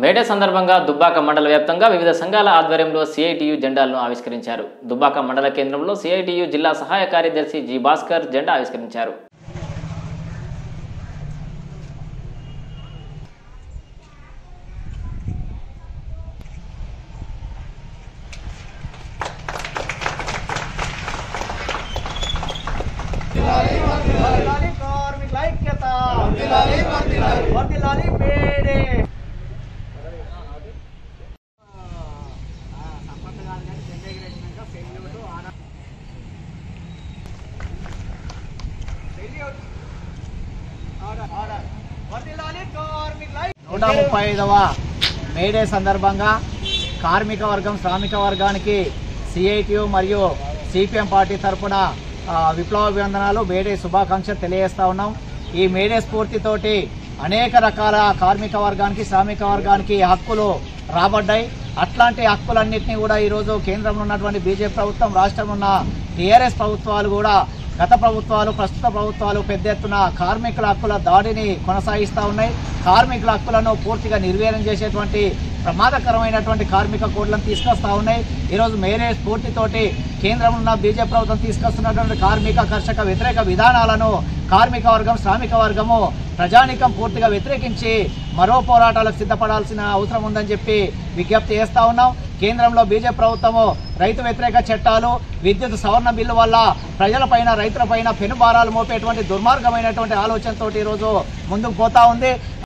May Day సందర్భంగా దుబ్బాక మండల వ్యాప్తంగా వివిధ సంఘాల ఆధ్వర్యంలో సిఐటియు జెండాలను ఆవిష్కరించారు దుబ్బాక మండల కేంద్రంలో సిఐటియు జిల్లా సహాయ కార్యదర్శి జి భాస్కర్ జెండా ఆవిష్కరించారు వర్ధిల్లాలి కార్మికుల ఐక్యత వర్ధిల్లాలి మేడే వర్ధిల్లాలి కార్మికుల నూట ముప్పై ఐదవ మేడే సందర్భంగా కార్మిక వర్గం శ్రామిక వర్గానికి సిఐటియు మరియు సిపిఎం పార్టీ తరఫున విప్లవ అభివందనాలు మేడే శుభాకాంక్షలు తెలియజేస్తా ఉన్నాం ఈ మేడే స్ఫూర్తితోటి అనేక రకాల కార్మిక వర్గానికి శ్రామిక వర్గానికి హక్కులు రాబడ్డాయి అట్లాంటి హక్కులన్నింటినీ కూడా ఈరోజు కేంద్రంలో ఉన్నటువంటి బీజేపీ ప్రభుత్వం రాష్ట్రంలో ఉన్న టీఆర్ఎస్ ప్రభుత్వాలు కూడా గత ప్రభుత్వాలు ప్రస్తుత ప్రభుత్వాలు పెద్ద ఎత్తున కార్మికుల హక్కుల దాడిని కొనసాగిస్తూ ఉన్నాయి కార్మికుల హక్కులను పూర్తిగా నిర్వీర్యం చేసేటువంటి ప్రమాదకరమైనటువంటి కార్మిక కోడ్లను తీసుకొస్తా ఉన్నాయి ఈరోజు మేరే స్ఫూర్తితోటి కేంద్రంలో ఉన్న బీజేపీ ప్రభుత్వం తీసుకొస్తున్నటువంటి కార్మిక కర్షక వ్యతిరేక విధానాలను కార్మిక వర్గం శ్రామిక వర్గము ప్రజానికం పూర్తిగా వ్యతిరేకించి మరో పోరాటాలకు సిద్ధపడాల్సిన అవసరం ఉందని చెప్పి విజ్ఞప్తి చేస్తా ఉన్నాం కేంద్రంలో బీజేపీ ప్రభుత్వము రైతు వ్యతిరేక చట్టాలు విద్యుత్ సవరణ బిల్లు వల్ల ప్రజలపైన రైతులపైన పెనుభారాలు మోపేటువంటి దుర్మార్గమైనటువంటి ఆలోచనతోటి ఈరోజు ముందుకు పోతా ఉంది